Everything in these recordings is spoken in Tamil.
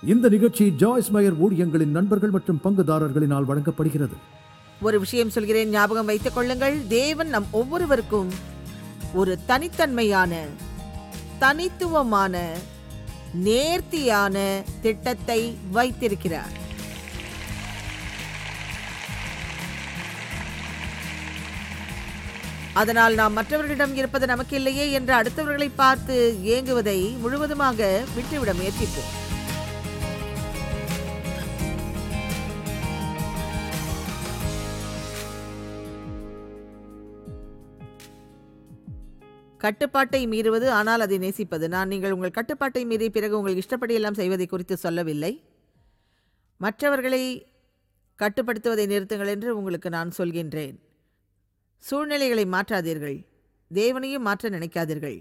இந்த நிகழ்ச்சி ஜாய்ஸ் மயர் ஊழியங்களின் நண்பர்கள் மற்றும் பங்குதாரர்களினால் வழங்கப்படுகிறது ஒரு விஷயம் சொல்கிறேன் ஞாபகம் வைத்துக் கொள்ளுங்கள் தேவன் நம் ஒவ்வொருவருக்கும் ஒரு தனித்தன்மையான தனித்துவமான நேர்த்தியான திட்டத்தை வைத்திருக்கிறார் அதனால் நாம் மற்றவர்களிடம் இருப்பது நமக்கு இல்லையே என்று அடுத்தவர்களை பார்த்து ஏங்குவதை முழுவதுமாக விட்டுவிட முயற்சிப்போம் கட்டுப்பாட்டை மீறுவது ஆனால் அதை நேசிப்பது நான் நீங்கள் உங்கள் கட்டுப்பாட்டை மீறி பிறகு உங்கள் இஷ்டப்படி எல்லாம் செய்வதை குறித்து சொல்லவில்லை மற்றவர்களை கட்டுப்படுத்துவதை நிறுத்துங்கள் என்று உங்களுக்கு நான் சொல்கின்றேன் சூழ்நிலைகளை மாற்றாதீர்கள் தேவனையும் மாற்ற நினைக்காதீர்கள்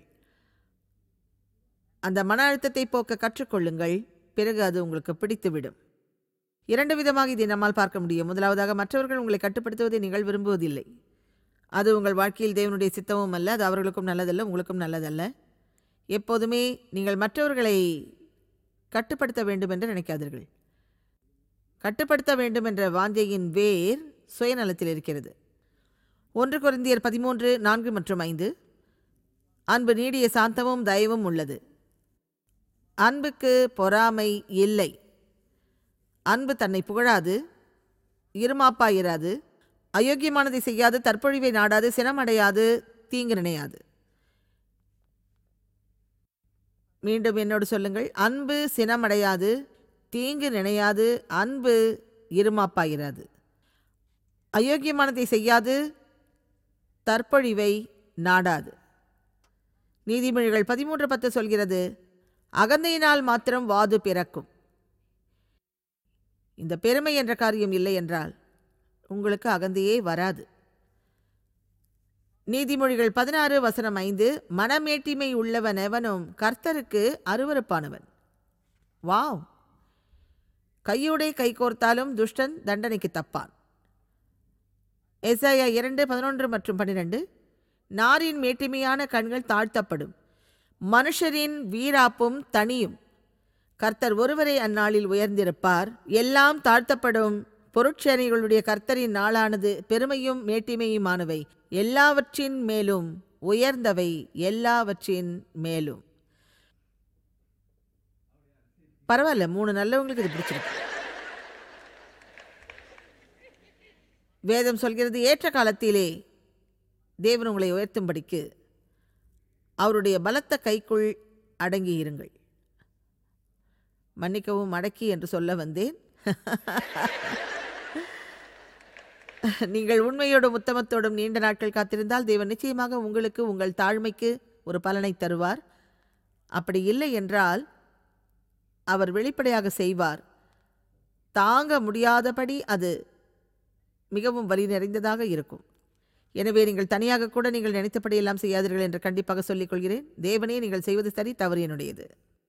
அந்த மன அழுத்தத்தை போக்க கற்றுக்கொள்ளுங்கள் பிறகு அது உங்களுக்கு பிடித்துவிடும் இரண்டு விதமாக இதை நம்மால் பார்க்க முடியும் முதலாவதாக மற்றவர்கள் உங்களை கட்டுப்படுத்துவதை நீங்கள் விரும்புவதில்லை அது உங்கள் வாழ்க்கையில் தேவனுடைய சித்தமும் அல்ல அது அவர்களுக்கும் நல்லதல்ல உங்களுக்கும் நல்லதல்ல எப்போதுமே நீங்கள் மற்றவர்களை கட்டுப்படுத்த வேண்டும் என்று நினைக்காதீர்கள் கட்டுப்படுத்த வேண்டும் என்ற வாஞ்சையின் வேர் சுயநலத்தில் இருக்கிறது ஒன்று குருந்தியர் பதிமூன்று நான்கு மற்றும் ஐந்து அன்பு நீடிய சாந்தமும் தயவும் உள்ளது அன்புக்கு பொறாமை இல்லை அன்பு தன்னை புகழாது இருமாப்பாயிராது அயோக்கியமானதை செய்யாது தற்பொழிவை நாடாது சினமடையாது தீங்கு நினையாது மீண்டும் என்னோடு சொல்லுங்கள் அன்பு சினமடையாது தீங்கு நினையாது அன்பு இருமாப்பாயிராது அயோக்கியமானதை செய்யாது தற்பொழிவை நாடாது நீதிமொழிகள் பதிமூன்று பத்து சொல்கிறது அகந்தையினால் மாத்திரம் வாது பிறக்கும் இந்த பெருமை என்ற காரியம் இல்லை என்றால் உங்களுக்கு அகந்தையே வராது நீதிமொழிகள் பதினாறு வசனம் ஐந்து மனமேட்டிமை உள்ளவன் எவனும் கர்த்தருக்கு அருவருப்பானவன் வாவ் கையோடே கை கோர்த்தாலும் துஷ்டன் தண்டனைக்கு தப்பான் எஸ்ஐயா இரண்டு பதினொன்று மற்றும் பன்னிரெண்டு நாரின் மேட்டிமையான கண்கள் தாழ்த்தப்படும் மனுஷரின் வீராப்பும் தனியும் கர்த்தர் ஒருவரை அந்நாளில் உயர்ந்திருப்பார் எல்லாம் தாழ்த்தப்படும் பொருட்சேனைகளுடைய கர்த்தரின் நாளானது பெருமையும் மேட்டிமையுமானவை எல்லாவற்றின் மேலும் உயர்ந்தவை எல்லாவற்றின் மேலும் பரவாயில்ல மூணு நல்லவங்களுக்கு இது பிடிச்சிருக்கு வேதம் சொல்கிறது ஏற்ற காலத்திலே தேவன் உங்களை உயர்த்தும்படிக்கு அவருடைய பலத்த கைக்குள் அடங்கி இருங்கள் மன்னிக்கவும் அடக்கி என்று சொல்ல வந்தேன் நீங்கள் உண்மையோடும் உத்தமத்தோடும் நீண்ட நாட்கள் காத்திருந்தால் தேவன் நிச்சயமாக உங்களுக்கு உங்கள் தாழ்மைக்கு ஒரு பலனை தருவார் அப்படி இல்லை என்றால் அவர் வெளிப்படையாக செய்வார் தாங்க முடியாதபடி அது மிகவும் வலி நிறைந்ததாக இருக்கும் எனவே நீங்கள் தனியாக கூட நீங்கள் நினைத்தபடி எல்லாம் செய்யாதீர்கள் என்று கண்டிப்பாக சொல்லிக் கொள்கிறேன் தேவனே நீங்கள் செய்வது சரி தவறு என்னுடையது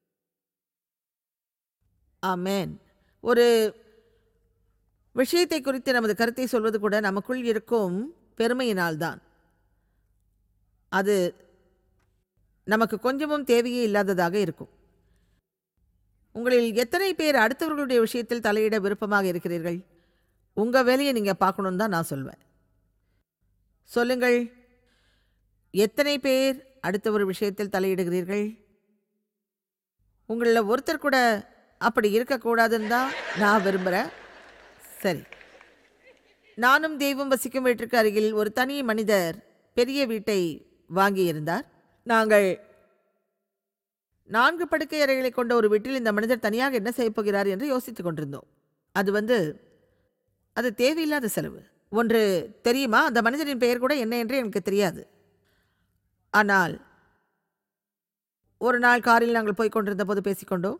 ஆமென் ஒரு விஷயத்தை குறித்து நமது கருத்தை சொல்வது கூட நமக்குள் இருக்கும் பெருமையினால்தான் அது நமக்கு கொஞ்சமும் தேவையே இல்லாததாக இருக்கும் உங்களில் எத்தனை பேர் அடுத்தவர்களுடைய விஷயத்தில் தலையிட விருப்பமாக இருக்கிறீர்கள் உங்கள் வேலையை நீங்கள் பார்க்கணுன்னு தான் நான் சொல்வேன் சொல்லுங்கள் எத்தனை பேர் அடுத்த ஒரு விஷயத்தில் தலையிடுகிறீர்கள் உங்களில் ஒருத்தர் கூட அப்படி இருக்கக்கூடாதுன்னு தான் நான் விரும்புகிறேன் சரி நானும் தெய்வம் வசிக்கும் வீட்டிற்கு அருகில் ஒரு தனி மனிதர் பெரிய வீட்டை வாங்கியிருந்தார் நாங்கள் நான்கு படுக்கை அறைகளை கொண்ட ஒரு வீட்டில் இந்த மனிதர் தனியாக என்ன செய்யப் போகிறார் என்று யோசித்துக் கொண்டிருந்தோம் அது வந்து அது தேவையில்லாத செலவு ஒன்று தெரியுமா அந்த மனிதரின் பெயர் கூட என்ன என்று எனக்கு தெரியாது ஆனால் ஒரு நாள் காரில் நாங்கள் போய் கொண்டிருந்த போது பேசிக்கொண்டோம்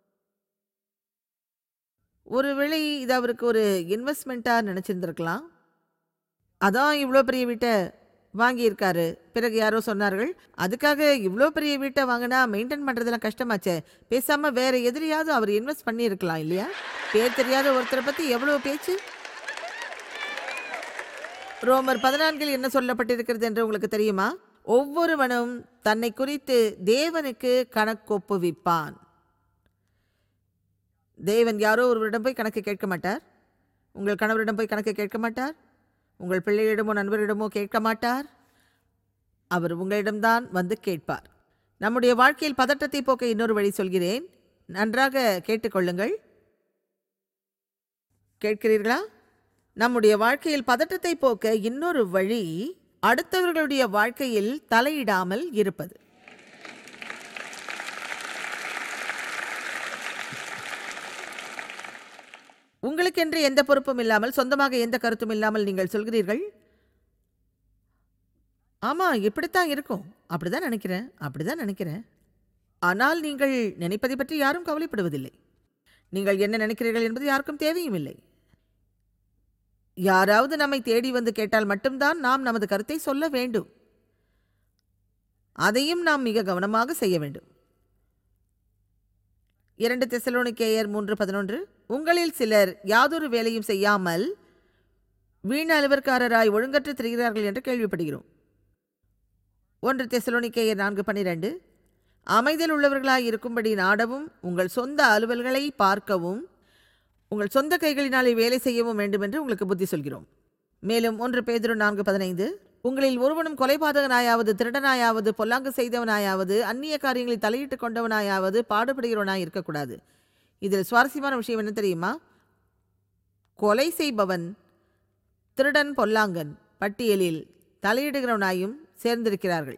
ஒருவேளை இது அவருக்கு ஒரு இன்வெஸ்ட்மெண்ட்டாக நினச்சிருந்துருக்கலாம் அதான் இவ்வளோ பெரிய வீட்டை வாங்கியிருக்காரு பிறகு யாரோ சொன்னார்கள் அதுக்காக இவ்வளோ பெரிய வீட்டை வாங்கினா மெயின்டைன் பண்ணுறதெல்லாம் கஷ்டமாச்சே பேசாமல் வேற எதிரியாவது அவர் இன்வெஸ்ட் பண்ணியிருக்கலாம் இல்லையா பேர் தெரியாத ஒருத்தரை பற்றி எவ்வளோ பேச்சு ரோமர் பதினான்கில் என்ன சொல்லப்பட்டிருக்கிறது என்று உங்களுக்கு தெரியுமா ஒவ்வொருவனும் தன்னை குறித்து தேவனுக்கு கணக்கொப்புவிப்பான் தேவன் யாரோ ஒருவரிடம் போய் கணக்கு கேட்க மாட்டார் உங்கள் கணவரிடம் போய் கணக்கு கேட்க மாட்டார் உங்கள் பிள்ளைகளிடமோ நண்பரிடமோ கேட்க மாட்டார் அவர் உங்களிடம்தான் வந்து கேட்பார் நம்முடைய வாழ்க்கையில் பதட்டத்தை போக்க இன்னொரு வழி சொல்கிறேன் நன்றாக கேட்டுக்கொள்ளுங்கள் கேட்கிறீர்களா நம்முடைய வாழ்க்கையில் பதட்டத்தை போக்க இன்னொரு வழி அடுத்தவர்களுடைய வாழ்க்கையில் தலையிடாமல் இருப்பது உங்களுக்கென்று எந்த பொறுப்பும் இல்லாமல் சொந்தமாக எந்த கருத்தும் இல்லாமல் நீங்கள் சொல்கிறீர்கள் ஆமா இப்படித்தான் இருக்கும் அப்படிதான் நினைக்கிறேன் அப்படிதான் நினைக்கிறேன் ஆனால் நீங்கள் நினைப்பதை பற்றி யாரும் கவலைப்படுவதில்லை நீங்கள் என்ன நினைக்கிறீர்கள் என்பது யாருக்கும் தேவையும் இல்லை யாராவது நம்மை தேடி வந்து கேட்டால் மட்டும்தான் நாம் நமது கருத்தை சொல்ல வேண்டும் அதையும் நாம் மிக கவனமாக செய்ய வேண்டும் இரண்டு தெசலோனிக்கேயர் மூன்று பதினொன்று உங்களில் சிலர் யாதொரு வேலையும் செய்யாமல் வீண் அலுவற்காரராய் ஒழுங்கற்று திரிகிறார்கள் என்று கேள்விப்படுகிறோம் ஒன்று தெசலோனிக்கேயர் நான்கு பன்னிரண்டு அமைதியில் உள்ளவர்களாய் இருக்கும்படி நாடவும் உங்கள் சொந்த அலுவல்களை பார்க்கவும் உங்கள் சொந்த கைகளினாலே வேலை செய்யவும் வேண்டும் என்று உங்களுக்கு புத்தி சொல்கிறோம் மேலும் ஒன்று பேதுரு நான்கு பதினைந்து உங்களில் ஒருவனும் கொலைபாதகனாயாவது திருடனாயாவது பொல்லாங்கு செய்தவனாயாவது அந்நிய காரியங்களை தலையிட்டு கொண்டவனாயாவது பாடுபடுகிறவனாய் இருக்கக்கூடாது இதில் சுவாரஸ்யமான விஷயம் என்ன தெரியுமா கொலை செய்பவன் திருடன் பொல்லாங்கன் பட்டியலில் தலையிடுகிறவனாயும் சேர்ந்திருக்கிறார்கள்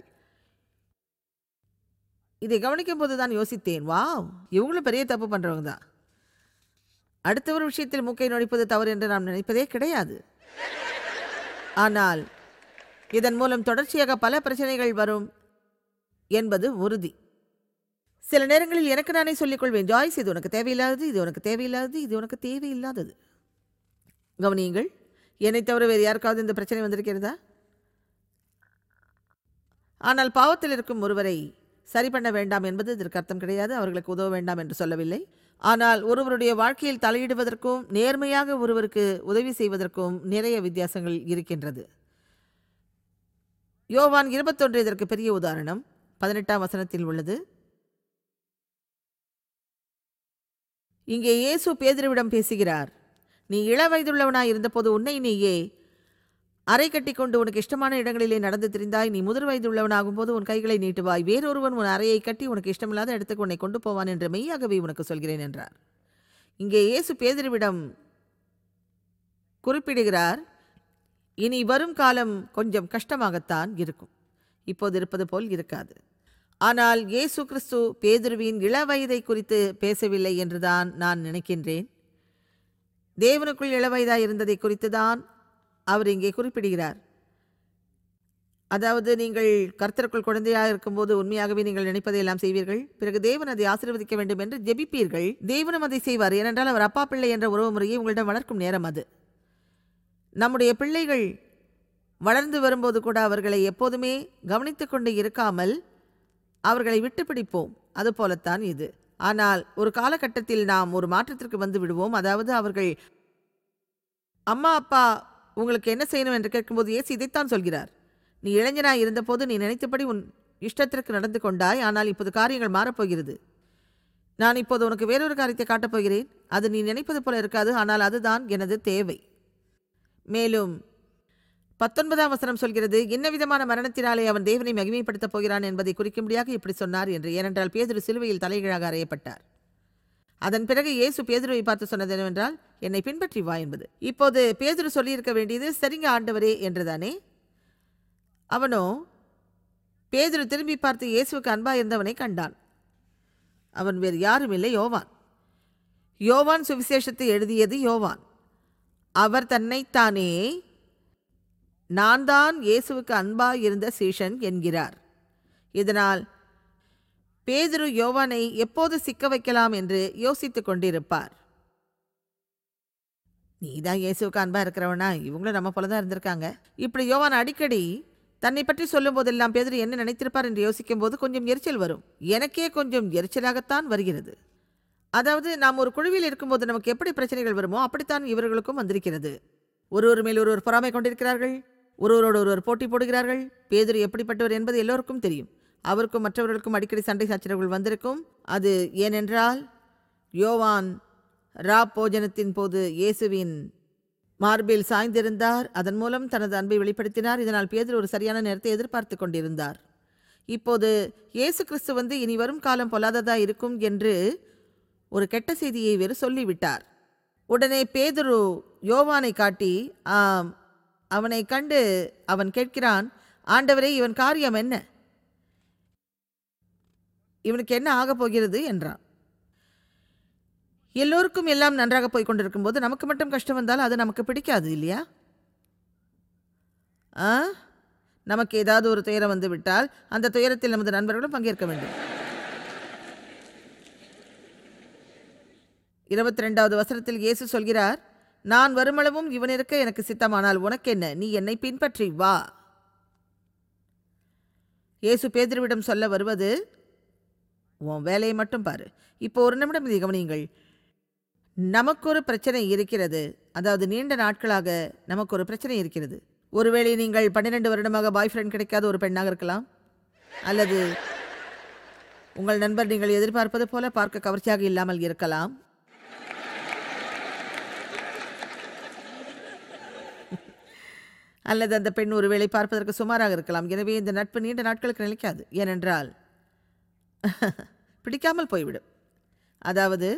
இதை கவனிக்கும் போது தான் யோசித்தேன் வாவ் இவங்களும் பெரிய தப்பு பண்றவங்க தான் அடுத்த ஒரு விஷயத்தில் மூக்கை நுழைப்பது தவறு என்று நாம் நினைப்பதே கிடையாது ஆனால் இதன் மூலம் தொடர்ச்சியாக பல பிரச்சனைகள் வரும் என்பது உறுதி சில நேரங்களில் எனக்கு நானே சொல்லிக் கொள்வேன் ஜாய்ஸ் இது உனக்கு தேவையில்லாதது இது உனக்கு தேவையில்லாதது இது உனக்கு தேவையில்லாதது கவனியுங்கள் என்னை தவிர வேறு யாருக்காவது இந்த பிரச்சனை வந்திருக்கிறதா ஆனால் பாவத்தில் இருக்கும் ஒருவரை சரி பண்ண வேண்டாம் என்பது இதற்கு அர்த்தம் கிடையாது அவர்களுக்கு உதவ வேண்டாம் என்று சொல்லவில்லை ஆனால் ஒருவருடைய வாழ்க்கையில் தலையிடுவதற்கும் நேர்மையாக ஒருவருக்கு உதவி செய்வதற்கும் நிறைய வித்தியாசங்கள் இருக்கின்றது யோவான் இருபத்தொன்று இதற்கு பெரிய உதாரணம் பதினெட்டாம் வசனத்தில் உள்ளது இங்கே இயேசு பேதுருவிடம் பேசுகிறார் நீ இளவயதுள்ளவனாய் இருந்தபோது உன்னை நீயே அறை கட்டிக்கொண்டு உனக்கு இஷ்டமான இடங்களிலே நடந்து திரிந்தாய் நீ முதிர் வயதுள்ளவனாகும் போது உன் கைகளை நீட்டுவாய் வேறொருவன் உன் அறையை கட்டி உனக்கு இஷ்டமில்லாத இடத்துக்கு உன்னை கொண்டு போவான் என்று மெய்யாகவே உனக்கு சொல்கிறேன் என்றார் இங்கே இயேசு பேதுருவிடம் குறிப்பிடுகிறார் இனி வரும் காலம் கொஞ்சம் கஷ்டமாகத்தான் இருக்கும் இப்போது இருப்பது போல் இருக்காது ஆனால் இயேசு கிறிஸ்து பேதுருவின் இளவயதை குறித்து பேசவில்லை என்றுதான் நான் நினைக்கின்றேன் தேவனுக்குள் இளவயதாய் இருந்ததை குறித்து தான் அவர் இங்கே குறிப்பிடுகிறார் அதாவது நீங்கள் கர்த்தருக்குள் குழந்தையாக இருக்கும்போது உண்மையாகவே நீங்கள் நினைப்பதை எல்லாம் செய்வீர்கள் பிறகு தேவன் அதை ஆசீர்வதிக்க வேண்டும் என்று ஜெபிப்பீர்கள் தேவனும் அதை செய்வார் ஏனென்றால் அவர் அப்பா பிள்ளை என்ற உறவு முறையை உங்களிடம் வளர்க்கும் நேரம் அது நம்முடைய பிள்ளைகள் வளர்ந்து வரும்போது கூட அவர்களை எப்போதுமே கவனித்துக் கொண்டு இருக்காமல் அவர்களை விட்டு பிடிப்போம் அதுபோலத்தான் இது ஆனால் ஒரு காலகட்டத்தில் நாம் ஒரு மாற்றத்திற்கு வந்து விடுவோம் அதாவது அவர்கள் அம்மா அப்பா உங்களுக்கு என்ன செய்யணும் என்று கேட்கும்போது இயேசு இதைத்தான் சொல்கிறார் நீ இளைஞனாய் இருந்தபோது நீ நினைத்தபடி உன் இஷ்டத்திற்கு நடந்து கொண்டாய் ஆனால் இப்போது காரியங்கள் மாறப்போகிறது நான் இப்போது உனக்கு வேறொரு காரியத்தை காட்டப் போகிறேன் அது நீ நினைப்பது போல இருக்காது ஆனால் அதுதான் எனது தேவை மேலும் பத்தொன்பதாம் வசனம் சொல்கிறது என்ன விதமான மரணத்தினாலே அவன் தேவனை மகிமைப்படுத்தப் போகிறான் என்பதை குறிக்கும்படியாக இப்படி சொன்னார் என்று ஏனென்றால் பேதுரு சிலுவையில் தலைகீழாக அறையப்பட்டார் அதன் பிறகு இயேசு பேதுருவை பார்த்து சொன்னது என்னவென்றால் என்னை பின்பற்றி வா என்பது இப்போது பேதுரு சொல்லியிருக்க வேண்டியது சரிங்க ஆண்டவரே என்றுதானே அவனோ பேதுரு திரும்பி பார்த்து இயேசுவுக்கு அன்பா இருந்தவனை கண்டான் அவன் வேறு யாரும் இல்லை யோவான் யோவான் சுவிசேஷத்தை எழுதியது யோவான் அவர் தன்னைத்தானே நான் தான் இயேசுவுக்கு அன்பாய் இருந்த சீஷன் என்கிறார் இதனால் பேதுரு யோவானை எப்போது சிக்க வைக்கலாம் என்று யோசித்துக் கொண்டிருப்பார் நீதான் இயேசுவுக்கு அன்பா இருக்கிறவனா இவங்களும் நம்ம போல தான் இருந்திருக்காங்க இப்படி யோவான் அடிக்கடி தன்னை பற்றி சொல்லும் போதெல்லாம் பேதுரு என்ன நினைத்திருப்பார் என்று யோசிக்கும் போது கொஞ்சம் எரிச்சல் வரும் எனக்கே கொஞ்சம் எரிச்சலாகத்தான் வருகிறது அதாவது நாம் ஒரு குழுவில் இருக்கும்போது நமக்கு எப்படி பிரச்சனைகள் வருமோ அப்படித்தான் இவர்களுக்கும் வந்திருக்கிறது ஒருவர் மேல் ஒருவர் பொறாமை கொண்டிருக்கிறார்கள் ஒருவரோடு ஒருவர் போட்டி போடுகிறார்கள் பேதுரு எப்படிப்பட்டவர் என்பது எல்லோருக்கும் தெரியும் அவருக்கும் மற்றவர்களுக்கும் அடிக்கடி சண்டை சச்சரவுகள் வந்திருக்கும் அது ஏனென்றால் யோவான் ரா போஜனத்தின் போது இயேசுவின் மார்பில் சாய்ந்திருந்தார் அதன் மூலம் தனது அன்பை வெளிப்படுத்தினார் இதனால் பேதர் ஒரு சரியான நேரத்தை எதிர்பார்த்து கொண்டிருந்தார் இப்போது இயேசு கிறிஸ்து வந்து இனி வரும் காலம் பொல்லாததா இருக்கும் என்று ஒரு கெட்ட செய்தியை வேறு சொல்லிவிட்டார் உடனே பேதுரு யோவானை காட்டி ஆம் அவனை கண்டு அவன் கேட்கிறான் ஆண்டவரே இவன் காரியம் என்ன இவனுக்கு என்ன ஆகப் போகிறது என்றான் எல்லோருக்கும் எல்லாம் நன்றாக போய் கொண்டிருக்கும் போது நமக்கு மட்டும் கஷ்டம் வந்தால் அது நமக்கு பிடிக்காது இல்லையா ஆ நமக்கு ஏதாவது ஒரு துயரம் வந்து விட்டால் அந்த துயரத்தில் நமது நண்பர்களும் பங்கேற்க வேண்டும் இருபத்தி ரெண்டாவது வசனத்தில் இயேசு சொல்கிறார் நான் வருமளவும் இவன் இருக்க எனக்கு சித்தமானால் உனக்கு என்ன நீ என்னை பின்பற்றி வா இயேசு பேதுருவிடம் சொல்ல வருவது உன் வேலையை மட்டும் பாரு இப்போ ஒரு நிமிடம் இதை கவனியுங்கள் நமக்கு ஒரு பிரச்சனை இருக்கிறது அதாவது நீண்ட நாட்களாக நமக்கு ஒரு பிரச்சனை இருக்கிறது ஒருவேளை நீங்கள் பன்னிரெண்டு வருடமாக பாய் ஃப்ரெண்ட் கிடைக்காத ஒரு பெண்ணாக இருக்கலாம் அல்லது உங்கள் நண்பர் நீங்கள் எதிர்பார்ப்பது போல பார்க்க கவர்ச்சியாக இல்லாமல் இருக்கலாம் அல்லது அந்த பெண் ஒருவேளை பார்ப்பதற்கு சுமாராக இருக்கலாம் எனவே இந்த நட்பு நீண்ட நாட்களுக்கு நிலைக்காது ஏனென்றால் பிடிக்காமல் போய்விடும் அதாவது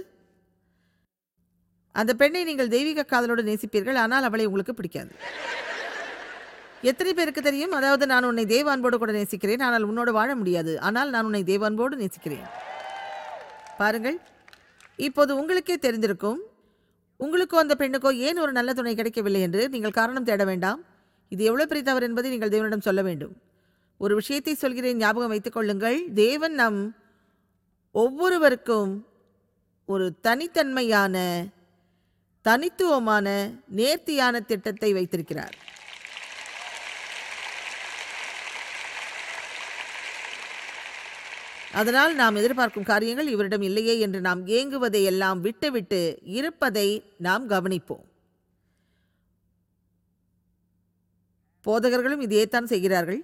அந்த பெண்ணை நீங்கள் தெய்வீக காதலோடு நேசிப்பீர்கள் ஆனால் அவளை உங்களுக்கு பிடிக்காது எத்தனை பேருக்கு தெரியும் அதாவது நான் உன்னை தேவ அன்போடு கூட நேசிக்கிறேன் ஆனால் உன்னோடு வாழ முடியாது ஆனால் நான் உன்னை தேவ அன்போடு நேசிக்கிறேன் பாருங்கள் இப்போது உங்களுக்கே தெரிந்திருக்கும் உங்களுக்கோ அந்த பெண்ணுக்கோ ஏன் ஒரு நல்ல துணை கிடைக்கவில்லை என்று நீங்கள் காரணம் தேட வேண்டாம் இது எவ்வளவு பெரிய தவறு என்பதை நீங்கள் தேவனிடம் சொல்ல வேண்டும் ஒரு விஷயத்தை சொல்கிறேன் ஞாபகம் வைத்துக் கொள்ளுங்கள் தேவன் நம் ஒவ்வொருவருக்கும் ஒரு தனித்தன்மையான தனித்துவமான நேர்த்தியான திட்டத்தை வைத்திருக்கிறார் அதனால் நாம் எதிர்பார்க்கும் காரியங்கள் இவரிடம் இல்லையே என்று நாம் ஏங்குவதை எல்லாம் விட்டுவிட்டு இருப்பதை நாம் கவனிப்போம் போதகர்களும் இதையேத்தான் செய்கிறார்கள்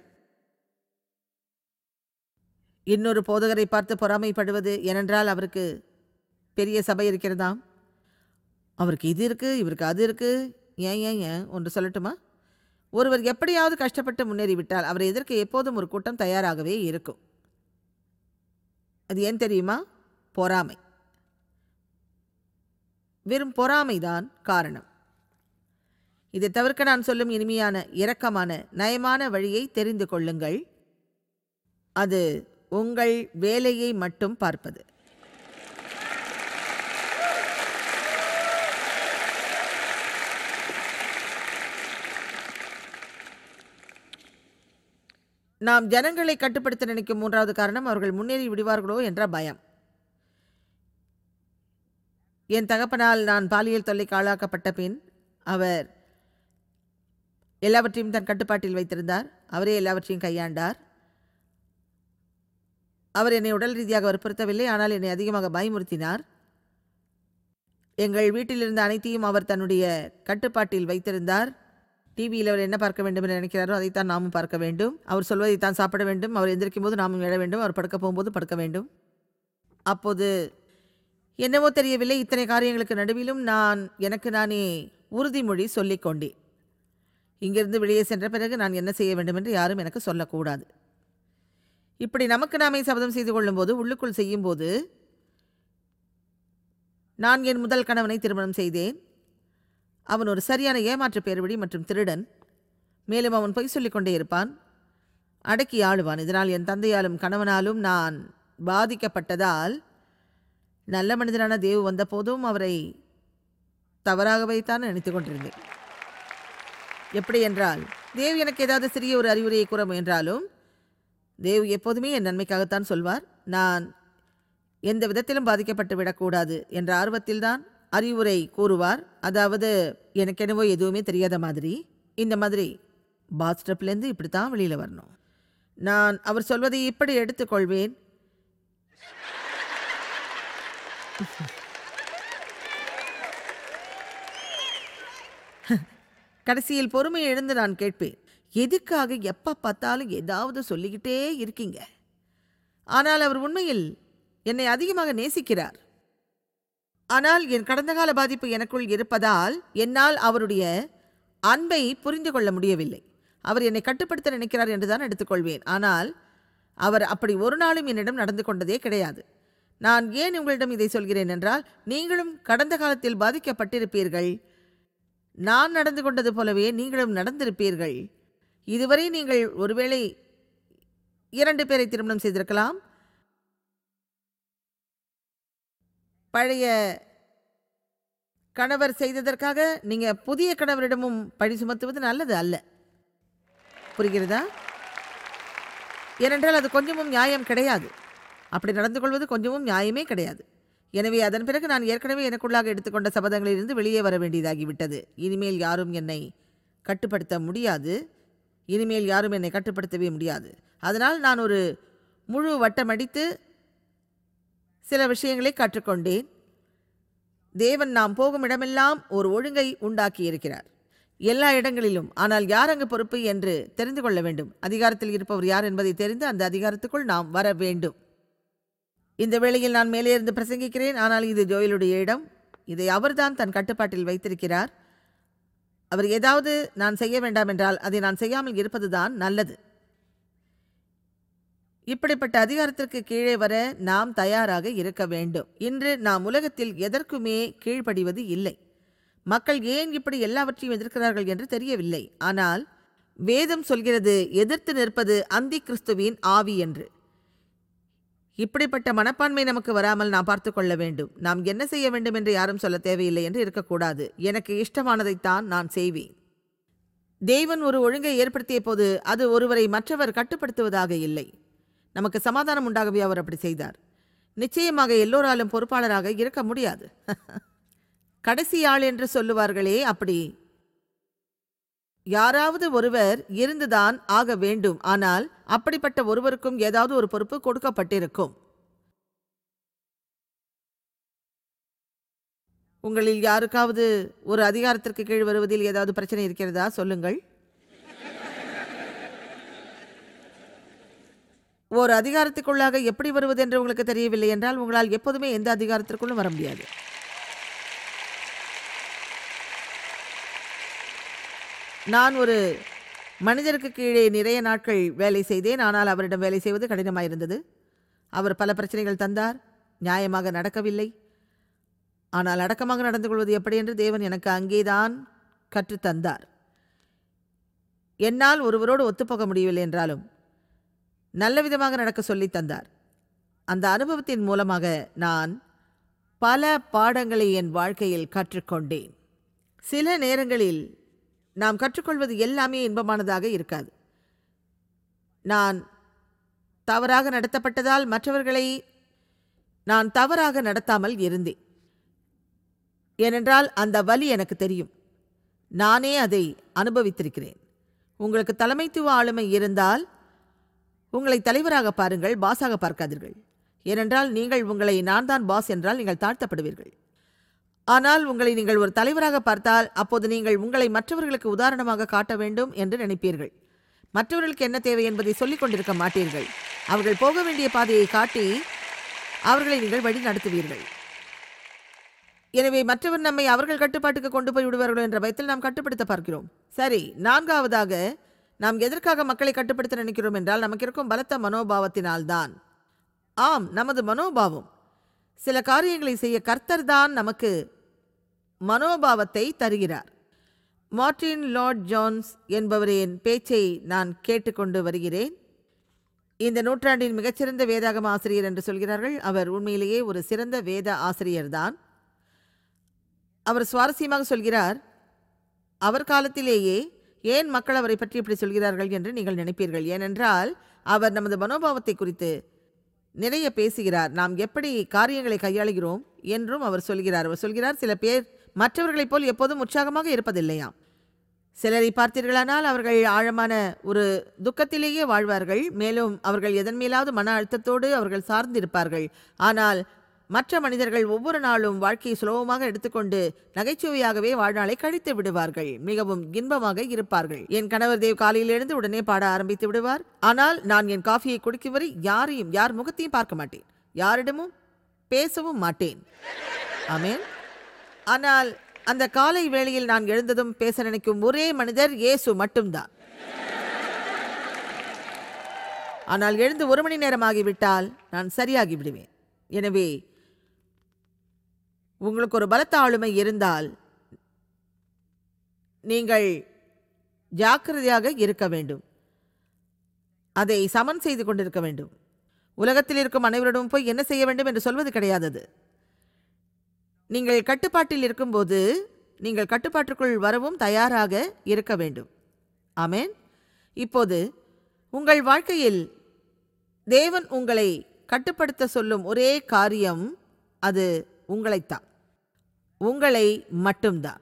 இன்னொரு போதகரை பார்த்து பொறாமைப்படுவது ஏனென்றால் அவருக்கு பெரிய சபை இருக்கிறதாம் அவருக்கு இது இருக்கு இவருக்கு அது இருக்கு ஏன் ஏன் ஏன் ஒன்று சொல்லட்டுமா ஒருவர் எப்படியாவது கஷ்டப்பட்டு முன்னேறிவிட்டால் அவரை எதிர்க்க எப்போதும் ஒரு கூட்டம் தயாராகவே இருக்கும் அது ஏன் தெரியுமா பொறாமை வெறும் பொறாமைதான் காரணம் இதை தவிர்க்க நான் சொல்லும் இனிமையான இரக்கமான நயமான வழியை தெரிந்து கொள்ளுங்கள் அது உங்கள் வேலையை மட்டும் பார்ப்பது நாம் ஜனங்களை கட்டுப்படுத்த நினைக்கும் மூன்றாவது காரணம் அவர்கள் முன்னேறி விடுவார்களோ என்ற பயம் என் தகப்பனால் நான் பாலியல் தொல்லைக்கு ஆளாக்கப்பட்ட பின் அவர் எல்லாவற்றையும் தன் கட்டுப்பாட்டில் வைத்திருந்தார் அவரே எல்லாவற்றையும் கையாண்டார் அவர் என்னை உடல் ரீதியாக வற்புறுத்தவில்லை ஆனால் என்னை அதிகமாக பயமுறுத்தினார் எங்கள் வீட்டில் இருந்த அனைத்தையும் அவர் தன்னுடைய கட்டுப்பாட்டில் வைத்திருந்தார் டிவியில் அவர் என்ன பார்க்க வேண்டும் என்று நினைக்கிறாரோ அதைத்தான் நாமும் பார்க்க வேண்டும் அவர் சொல்வதை தான் சாப்பிட வேண்டும் அவர் எந்திரிக்கும் போது நாமும் எழ வேண்டும் அவர் படுக்க போகும்போது படுக்க வேண்டும் அப்போது என்னவோ தெரியவில்லை இத்தனை காரியங்களுக்கு நடுவிலும் நான் எனக்கு நானே உறுதிமொழி சொல்லிக் கொண்டேன் இங்கிருந்து வெளியே சென்ற பிறகு நான் என்ன செய்ய வேண்டும் என்று யாரும் எனக்கு சொல்லக்கூடாது இப்படி நமக்கு நாமே சபதம் செய்து கொள்ளும்போது உள்ளுக்குள் செய்யும்போது நான் என் முதல் கணவனை திருமணம் செய்தேன் அவன் ஒரு சரியான ஏமாற்று பேர்வழி மற்றும் திருடன் மேலும் அவன் பொய் சொல்லிக் கொண்டே இருப்பான் அடக்கி ஆளுவான் இதனால் என் தந்தையாலும் கணவனாலும் நான் பாதிக்கப்பட்டதால் நல்ல மனிதனான தேவ் வந்தபோதும் அவரை தவறாக வைத்தான் நினைத்து கொண்டிருந்தேன் எப்படி என்றால் தேவ் எனக்கு ஏதாவது சிறிய ஒரு அறிவுரையை கூற முயன்றாலும் தேவ் எப்போதுமே என் நன்மைக்காகத்தான் சொல்வார் நான் எந்த விதத்திலும் பாதிக்கப்பட்டு விடக்கூடாது என்ற ஆர்வத்தில்தான் அறிவுரை கூறுவார் அதாவது எனக்கு என்னவோ எதுவுமே தெரியாத மாதிரி இந்த மாதிரி பாத்ஸ்டப்லேருந்து இப்படி தான் வெளியில் வரணும் நான் அவர் சொல்வதை இப்படி எடுத்துக்கொள்வேன் கடைசியில் பொறுமை எழுந்து நான் கேட்பேன் எதுக்காக எப்போ பார்த்தாலும் ஏதாவது சொல்லிக்கிட்டே இருக்கீங்க ஆனால் அவர் உண்மையில் என்னை அதிகமாக நேசிக்கிறார் ஆனால் என் கடந்த கால பாதிப்பு எனக்குள் இருப்பதால் என்னால் அவருடைய அன்பை புரிந்து கொள்ள முடியவில்லை அவர் என்னை கட்டுப்படுத்த நினைக்கிறார் என்றுதான் எடுத்துக்கொள்வேன் ஆனால் அவர் அப்படி ஒரு நாளும் என்னிடம் நடந்து கொண்டதே கிடையாது நான் ஏன் உங்களிடம் இதை சொல்கிறேன் என்றால் நீங்களும் கடந்த காலத்தில் பாதிக்கப்பட்டிருப்பீர்கள் நான் நடந்து கொண்டது போலவே நீங்களும் நடந்திருப்பீர்கள் இதுவரை நீங்கள் ஒருவேளை இரண்டு பேரை திருமணம் செய்திருக்கலாம் பழைய கணவர் செய்ததற்காக நீங்க புதிய கணவரிடமும் பழி சுமத்துவது நல்லது அல்ல புரிகிறதா ஏனென்றால் அது கொஞ்சமும் நியாயம் கிடையாது அப்படி நடந்து கொள்வது கொஞ்சமும் நியாயமே கிடையாது எனவே அதன் பிறகு நான் ஏற்கனவே எனக்குள்ளாக எடுத்துக்கொண்ட சபதங்களிலிருந்து வெளியே வர வேண்டியதாகிவிட்டது இனிமேல் யாரும் என்னை கட்டுப்படுத்த முடியாது இனிமேல் யாரும் என்னை கட்டுப்படுத்தவே முடியாது அதனால் நான் ஒரு முழு வட்டமடித்து சில விஷயங்களை கற்றுக்கொண்டேன் தேவன் நாம் போகும் இடமெல்லாம் ஒரு ஒழுங்கை உண்டாக்கி இருக்கிறார் எல்லா இடங்களிலும் ஆனால் யார் அங்கு பொறுப்பு என்று தெரிந்து கொள்ள வேண்டும் அதிகாரத்தில் இருப்பவர் யார் என்பதை தெரிந்து அந்த அதிகாரத்துக்குள் நாம் வர வேண்டும் இந்த வேளையில் நான் மேலே இருந்து பிரசங்கிக்கிறேன் ஆனால் இது ஜோயலுடைய இடம் இதை அவர்தான் தன் கட்டுப்பாட்டில் வைத்திருக்கிறார் அவர் ஏதாவது நான் செய்ய வேண்டாம் என்றால் அதை நான் செய்யாமல் இருப்பதுதான் நல்லது இப்படிப்பட்ட அதிகாரத்திற்கு கீழே வர நாம் தயாராக இருக்க வேண்டும் இன்று நாம் உலகத்தில் எதற்குமே கீழ்ப்படிவது இல்லை மக்கள் ஏன் இப்படி எல்லாவற்றையும் எதிர்க்கிறார்கள் என்று தெரியவில்லை ஆனால் வேதம் சொல்கிறது எதிர்த்து நிற்பது அந்தி கிறிஸ்துவின் ஆவி என்று இப்படிப்பட்ட மனப்பான்மை நமக்கு வராமல் நாம் பார்த்து கொள்ள வேண்டும் நாம் என்ன செய்ய வேண்டும் என்று யாரும் சொல்ல தேவையில்லை என்று இருக்கக்கூடாது எனக்கு இஷ்டமானதைத்தான் நான் செய்வேன் தேவன் ஒரு ஒழுங்கை ஏற்படுத்திய போது அது ஒருவரை மற்றவர் கட்டுப்படுத்துவதாக இல்லை நமக்கு சமாதானம் உண்டாகவே அவர் அப்படி செய்தார் நிச்சயமாக எல்லோராலும் பொறுப்பாளராக இருக்க முடியாது கடைசி ஆள் என்று சொல்லுவார்களே அப்படி யாராவது ஒருவர் இருந்துதான் ஆக வேண்டும் ஆனால் அப்படிப்பட்ட ஒருவருக்கும் ஏதாவது ஒரு பொறுப்பு கொடுக்கப்பட்டிருக்கும் உங்களில் யாருக்காவது ஒரு அதிகாரத்திற்கு கீழ் வருவதில் ஏதாவது பிரச்சனை இருக்கிறதா சொல்லுங்கள் ஒரு அதிகாரத்துக்குள்ளாக எப்படி வருவது என்று உங்களுக்கு தெரியவில்லை என்றால் உங்களால் எப்போதுமே எந்த அதிகாரத்திற்குள்ளும் வர முடியாது நான் ஒரு மனிதருக்கு கீழே நிறைய நாட்கள் வேலை செய்தேன் ஆனால் அவரிடம் வேலை செய்வது கடினமாயிருந்தது அவர் பல பிரச்சனைகள் தந்தார் நியாயமாக நடக்கவில்லை ஆனால் அடக்கமாக நடந்து கொள்வது எப்படி என்று தேவன் எனக்கு அங்கேதான் கற்றுத்தந்தார் என்னால் ஒருவரோடு ஒத்துப்போக முடியவில்லை என்றாலும் நல்ல விதமாக நடக்க சொல்லி தந்தார் அந்த அனுபவத்தின் மூலமாக நான் பல பாடங்களை என் வாழ்க்கையில் கற்றுக்கொண்டேன் சில நேரங்களில் நாம் கற்றுக்கொள்வது எல்லாமே இன்பமானதாக இருக்காது நான் தவறாக நடத்தப்பட்டதால் மற்றவர்களை நான் தவறாக நடத்தாமல் இருந்தேன் ஏனென்றால் அந்த வலி எனக்கு தெரியும் நானே அதை அனுபவித்திருக்கிறேன் உங்களுக்கு தலைமைத்துவ ஆளுமை இருந்தால் உங்களை தலைவராக பாருங்கள் பாஸாக பார்க்காதீர்கள் ஏனென்றால் நீங்கள் உங்களை நான் தான் பாஸ் என்றால் நீங்கள் தாழ்த்தப்படுவீர்கள் ஆனால் உங்களை நீங்கள் ஒரு தலைவராக பார்த்தால் அப்போது நீங்கள் உங்களை மற்றவர்களுக்கு உதாரணமாக காட்ட வேண்டும் என்று நினைப்பீர்கள் மற்றவர்களுக்கு என்ன தேவை என்பதை சொல்லிக் கொண்டிருக்க மாட்டீர்கள் அவர்கள் போக வேண்டிய பாதையை காட்டி அவர்களை நீங்கள் வழி நடத்துவீர்கள் எனவே மற்றவர் நம்மை அவர்கள் கட்டுப்பாட்டுக்கு கொண்டு போய் விடுவார்கள் என்ற பயத்தில் நாம் கட்டுப்படுத்த பார்க்கிறோம் சரி நான்காவதாக நாம் எதற்காக மக்களை கட்டுப்படுத்த நினைக்கிறோம் என்றால் நமக்கு இருக்கும் பலத்த மனோபாவத்தினால்தான் ஆம் நமது மனோபாவம் சில காரியங்களை செய்ய கர்த்தர் தான் நமக்கு மனோபாவத்தை தருகிறார் மார்டின் லார்ட் ஜான்ஸ் என்பவரின் பேச்சை நான் கேட்டுக்கொண்டு வருகிறேன் இந்த நூற்றாண்டின் மிகச்சிறந்த வேதாகம ஆசிரியர் என்று சொல்கிறார்கள் அவர் உண்மையிலேயே ஒரு சிறந்த வேத ஆசிரியர்தான் அவர் சுவாரஸ்யமாக சொல்கிறார் அவர் காலத்திலேயே ஏன் மக்கள் அவரை பற்றி இப்படி சொல்கிறார்கள் என்று நீங்கள் நினைப்பீர்கள் ஏனென்றால் அவர் நமது மனோபாவத்தை குறித்து நிறைய பேசுகிறார் நாம் எப்படி காரியங்களை கையாளுகிறோம் என்றும் அவர் சொல்கிறார் அவர் சொல்கிறார் சில பேர் மற்றவர்களைப் போல் எப்போதும் உற்சாகமாக இருப்பதில்லையாம் சிலரை பார்த்தீர்களானால் அவர்கள் ஆழமான ஒரு துக்கத்திலேயே வாழ்வார்கள் மேலும் அவர்கள் எதன் மேலாவது மன அழுத்தத்தோடு அவர்கள் சார்ந்திருப்பார்கள் ஆனால் மற்ற மனிதர்கள் ஒவ்வொரு நாளும் வாழ்க்கையை சுலபமாக எடுத்துக்கொண்டு நகைச்சுவையாகவே வாழ்நாளை கழித்து விடுவார்கள் மிகவும் இன்பமாக இருப்பார்கள் என் கணவர் தேவ் காலையில் எழுந்து உடனே பாட ஆரம்பித்து விடுவார் ஆனால் நான் என் காஃபியை குடிக்கும் வரை யாரையும் யார் முகத்தையும் பார்க்க மாட்டேன் யாரிடமும் பேசவும் மாட்டேன் ஆமென் ஆனால் அந்த காலை வேளையில் நான் எழுந்ததும் பேச நினைக்கும் ஒரே மனிதர் இயேசு மட்டும்தான் ஆனால் எழுந்து ஒரு மணி நேரம் ஆகிவிட்டால் நான் சரியாகி விடுவேன் எனவே உங்களுக்கு ஒரு பலத்த ஆளுமை இருந்தால் நீங்கள் ஜாக்கிரதையாக இருக்க வேண்டும் அதை சமன் செய்து கொண்டிருக்க வேண்டும் உலகத்தில் இருக்கும் அனைவரிடமும் போய் என்ன செய்ய வேண்டும் என்று சொல்வது கிடையாதது நீங்கள் கட்டுப்பாட்டில் இருக்கும்போது நீங்கள் கட்டுப்பாட்டுக்குள் வரவும் தயாராக இருக்க வேண்டும் ஆமென் இப்போது உங்கள் வாழ்க்கையில் தேவன் உங்களை கட்டுப்படுத்த சொல்லும் ஒரே காரியம் அது உங்களைத்தான் உங்களை மட்டும்தான்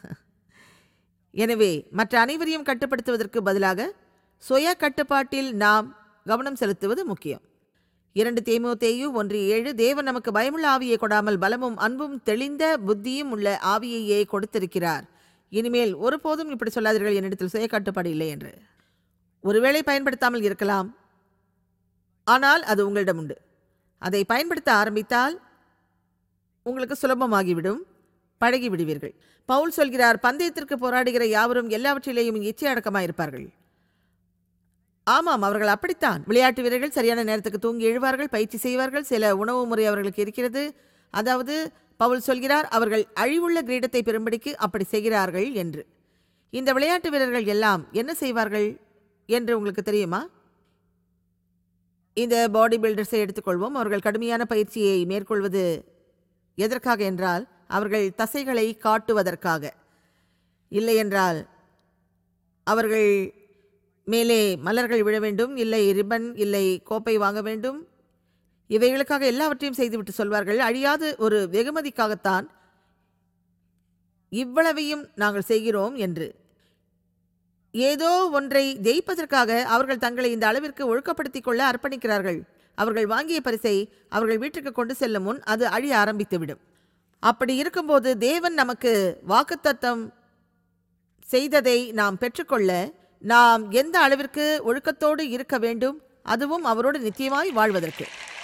எனவே மற்ற அனைவரையும் கட்டுப்படுத்துவதற்கு பதிலாக சுய கட்டுப்பாட்டில் நாம் கவனம் செலுத்துவது முக்கியம் இரண்டு தேமோத்தேயு ஒன்று ஏழு தேவன் நமக்கு பயமுள்ள ஆவியை கொடாமல் பலமும் அன்பும் தெளிந்த புத்தியும் உள்ள ஆவியையே கொடுத்திருக்கிறார் இனிமேல் ஒருபோதும் இப்படி சொல்லாதீர்கள் என்னிடத்தில் சுய கட்டுப்பாடு இல்லை என்று ஒருவேளை பயன்படுத்தாமல் இருக்கலாம் ஆனால் அது உங்களிடம் உண்டு அதை பயன்படுத்த ஆரம்பித்தால் உங்களுக்கு சுலபமாகிவிடும் பழகி விடுவீர்கள் பவுல் சொல்கிறார் பந்தயத்திற்கு போராடுகிற யாவரும் எல்லாவற்றிலேயும் இச்சை அடக்கமாயிருப்பார்கள் ஆமாம் அவர்கள் அப்படித்தான் விளையாட்டு வீரர்கள் சரியான நேரத்துக்கு தூங்கி எழுவார்கள் பயிற்சி செய்வார்கள் சில உணவு முறை அவர்களுக்கு இருக்கிறது அதாவது பவுல் சொல்கிறார் அவர்கள் அழிவுள்ள கிரீடத்தை பெறும்படிக்கு அப்படி செய்கிறார்கள் என்று இந்த விளையாட்டு வீரர்கள் எல்லாம் என்ன செய்வார்கள் என்று உங்களுக்கு தெரியுமா இந்த பாடி பில்டர்ஸை எடுத்துக்கொள்வோம் அவர்கள் கடுமையான பயிற்சியை மேற்கொள்வது எதற்காக என்றால் அவர்கள் தசைகளை காட்டுவதற்காக இல்லை என்றால் அவர்கள் மேலே மலர்கள் விழ வேண்டும் இல்லை ரிப்பன் இல்லை கோப்பை வாங்க வேண்டும் இவைகளுக்காக எல்லாவற்றையும் செய்துவிட்டு சொல்வார்கள் அழியாத ஒரு வெகுமதிக்காகத்தான் இவ்வளவையும் நாங்கள் செய்கிறோம் என்று ஏதோ ஒன்றை ஜெயிப்பதற்காக அவர்கள் தங்களை இந்த அளவிற்கு ஒழுக்கப்படுத்திக் கொள்ள அர்ப்பணிக்கிறார்கள் அவர்கள் வாங்கிய பரிசை அவர்கள் வீட்டுக்கு கொண்டு செல்லும் முன் அது அழிய ஆரம்பித்துவிடும் அப்படி இருக்கும்போது தேவன் நமக்கு வாக்குத்தத்தம் செய்ததை நாம் பெற்றுக்கொள்ள நாம் எந்த அளவிற்கு ஒழுக்கத்தோடு இருக்க வேண்டும் அதுவும் அவரோடு நித்தியமாய் வாழ்வதற்கு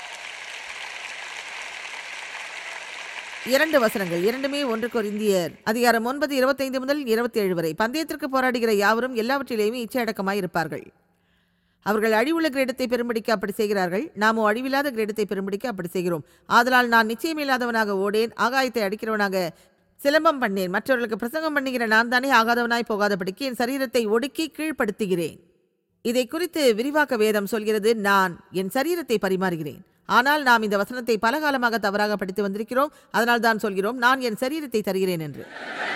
இரண்டு வசனங்கள் இரண்டுமே ஒன்று கொரிந்தியர் அதிகாரம் ஒன்பது இருபத்தைந்து முதல் இருபத்தி ஏழு வரை பந்தயத்திற்கு போராடுகிற யாவரும் எல்லாவற்றிலேயுமே இச்சையடக்கமாய் இருப்பார்கள் அவர்கள் அழிவுள்ள கிரீடத்தை பெரும்படிக்கு அப்படி செய்கிறார்கள் நாமோ அழிவில்லாத கிரீடத்தை பெரும்படிக்கு அப்படி செய்கிறோம் ஆதலால் நான் நிச்சயமில்லாதவனாக ஓடேன் ஆகாயத்தை அடிக்கிறவனாக சிலம்பம் பண்ணேன் மற்றவர்களுக்கு பிரசங்கம் பண்ணுகிற நான் தானே ஆகாதவனாய் போகாதபடிக்கு என் சரீரத்தை ஒடுக்கி கீழ்ப்படுத்துகிறேன் இதை குறித்து விரிவாக்க வேதம் சொல்கிறது நான் என் சரீரத்தை பரிமாறுகிறேன் ஆனால் நாம் இந்த வசனத்தை பல காலமாக தவறாக படித்து வந்திருக்கிறோம் அதனால் தான் சொல்கிறோம் நான் என் சரீரத்தை தருகிறேன் என்று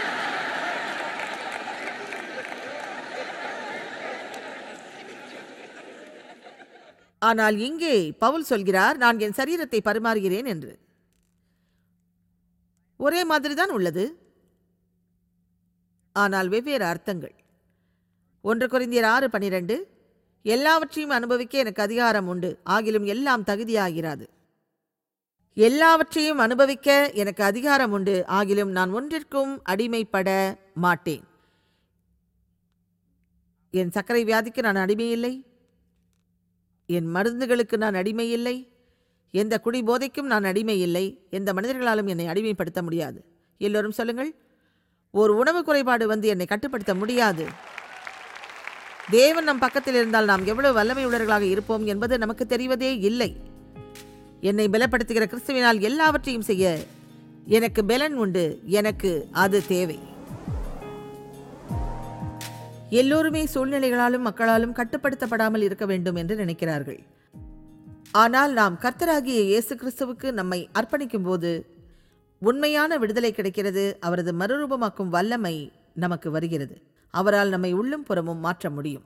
ஆனால் இங்கே பவுல் சொல்கிறார் நான் என் சரீரத்தை பரிமாறுகிறேன் என்று ஒரே மாதிரி தான் உள்ளது ஆனால் வெவ்வேறு அர்த்தங்கள் ஒன்று குறைந்தியர் ஆறு பனிரெண்டு எல்லாவற்றையும் அனுபவிக்க எனக்கு அதிகாரம் உண்டு ஆகிலும் எல்லாம் தகுதியாகிறாது எல்லாவற்றையும் அனுபவிக்க எனக்கு அதிகாரம் உண்டு ஆகிலும் நான் ஒன்றிற்கும் அடிமைப்பட மாட்டேன் என் சர்க்கரை வியாதிக்கு நான் அடிமை இல்லை என் மருந்துகளுக்கு நான் அடிமை இல்லை எந்த குடி போதைக்கும் நான் அடிமை இல்லை எந்த மனிதர்களாலும் என்னை அடிமைப்படுத்த முடியாது எல்லோரும் சொல்லுங்கள் ஒரு உணவு குறைபாடு வந்து என்னை கட்டுப்படுத்த முடியாது தேவன் நம் பக்கத்தில் இருந்தால் நாம் எவ்வளவு வல்லமை உள்ளவர்களாக இருப்போம் என்பது நமக்கு தெரிவதே இல்லை என்னை பலப்படுத்துகிற கிறிஸ்துவினால் எல்லாவற்றையும் செய்ய எனக்கு பலன் உண்டு எனக்கு அது தேவை எல்லோருமே சூழ்நிலைகளாலும் மக்களாலும் கட்டுப்படுத்தப்படாமல் இருக்க வேண்டும் என்று நினைக்கிறார்கள் ஆனால் நாம் கர்த்தராகிய இயேசு கிறிஸ்துவுக்கு நம்மை அர்ப்பணிக்கும் போது உண்மையான விடுதலை கிடைக்கிறது அவரது மறுரூபமாக்கும் வல்லமை நமக்கு வருகிறது அவரால் நம்மை உள்ளும் புறமும் மாற்ற முடியும்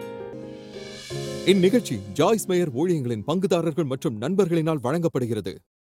இந்நிகழ்ச்சி ஜாய்ஸ் மேயர் ஊழியங்களின் பங்குதாரர்கள் மற்றும் நண்பர்களினால் வழங்கப்படுகிறது